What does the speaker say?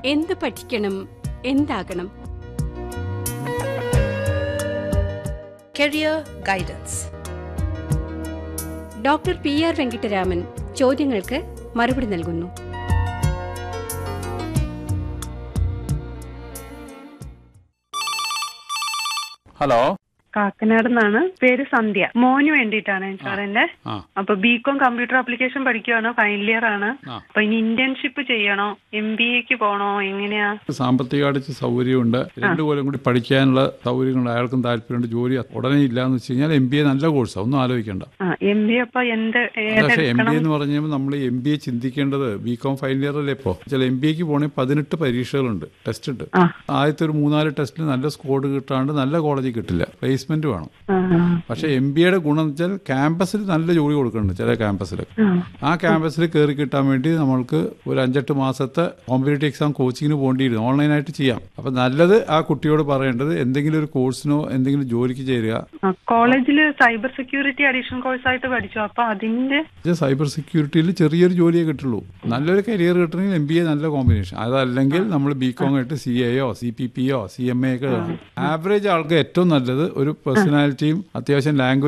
എന്ത് പഠിക്കണം എന്താകണം Career Guidance. Doctor P R Venkitaraman ചോദ്യങ്ങൾക്ക് മറുപടി നൽകുന്നു ഹലോ കാക്കനാട് നിന്നാണ് പേര് സന്ധ്യ മോന് വേണ്ടിയിട്ടാണ് സാറിന്റെ ആ അപ്പൊ ബികോം കമ്പ്യൂട്ടർ ആപ്ലിക്കേഷൻ പഠിക്കുവാണ് ഫൈനൽ ഇയർ ആണ് ആ. അപ്പൊ ഇനി ഇന്റേൺഷിപ്പ് ചെയ്യണോ എം ബി എക്ക് പോണോ എങ്ങനെയാ സാമ്പത്തികമായിട്ട് സൗകര്യമുണ്ട് രണ്ടു കൊല്ലം കൂടി പഠിക്കാനുള്ള സൗകര്യങ്ങളുണ്ട് അയാൾക്കും താല്പര്യമുണ്ട് ജോലി ഉടനെ ഇല്ലാന്ന് വെച്ച് കഴിഞ്ഞാൽ എം ബി എ നല്ല കോഴ്സാണ് ഒന്നും ആലോചിക്കേണ്ട ആ എം ബി അപ്പൊ എന്ത് പക്ഷേ എം ബി ഏതെടുക്കണം എന്ന് പറഞ്ഞാൽ നമ്മൾ എം ബി എ ചിന്തിക്കേണ്ടത് ബി കോം ഫൈനൽ ഇയർ അല്ലേ ഇപ്പോൾ ചില എം ബി എക്ക് പോകണമെങ്കിൽ പതിനെട്ട് പരീക്ഷകളുണ്ട് ടെസ്റ്റ് ഉണ്ട് ആ. ആദ്യത്തെ ഒരു മൂന്നാല് ടെസ്റ്റിൽ നല്ല സ്കോർ കിട്ടാണ്ട് നല്ല കോളേജിൽ കിട്ടില്ല പ്ലേസ്മെന്റ് വേണം ആ, പക്ഷേ എം ബി എയുടെ ഗുണം എന്ന് വെച്ചാൽ ക്യാമ്പസിൽ നല്ല ജോലി കൊടുക്കുന്നുണ്ട് ചില ക്യാമ്പസിൽ ആ. ആ ക്യാമ്പസിൽ കയറി കിട്ടാൻ വേണ്ടി നമ്മൾക്ക് ഒരു അഞ്ചെട്ട് മാസത്തെ കോമ്പറ്റേറ്റീവ് എക്സാം കോച്ചിങ്ങിന് പോകേണ്ടിയിരുന്നു ഓൺലൈനായിട്ട് ചെയ്യാം അപ്പം നല്ലത് ആ കുട്ടിയോട് പറയേണ്ടത് എന്തെങ്കിലും ഒരു കോഴ്സിനോ എന്തെങ്കിലും ജോലിക്ക് ചേരുക ആ, കോളേജില് സൈബർ സെക്യൂരിറ്റി അഡീഷണൽ കോഴ്സ് ആയിട്ട് പഠിച്ചു അപ്പൊ അതിന്റെ ഇത് സൈബർ സെക്യൂരിറ്റിയിൽ ചെറിയൊരു ജോലിയേ കിട്ടുള്ളൂ നല്ലൊരു കരിയർ കിട്ടണമെങ്കിൽ എം ബി എ നല്ല കോമ്പിനേഷൻ അതല്ലെങ്കിൽ നമ്മൾ ബി കോം ആയിട്ട് സി എയോ സി പി പിയോ സി എം എ ഒക്കെ ആവറേജ് ആൾക്ക് ഏറ്റവും നല്ലത് ഒരു പേഴ്സണാലിറ്റിയും അത്യാവശ്യം ലാംഗ്വേജ്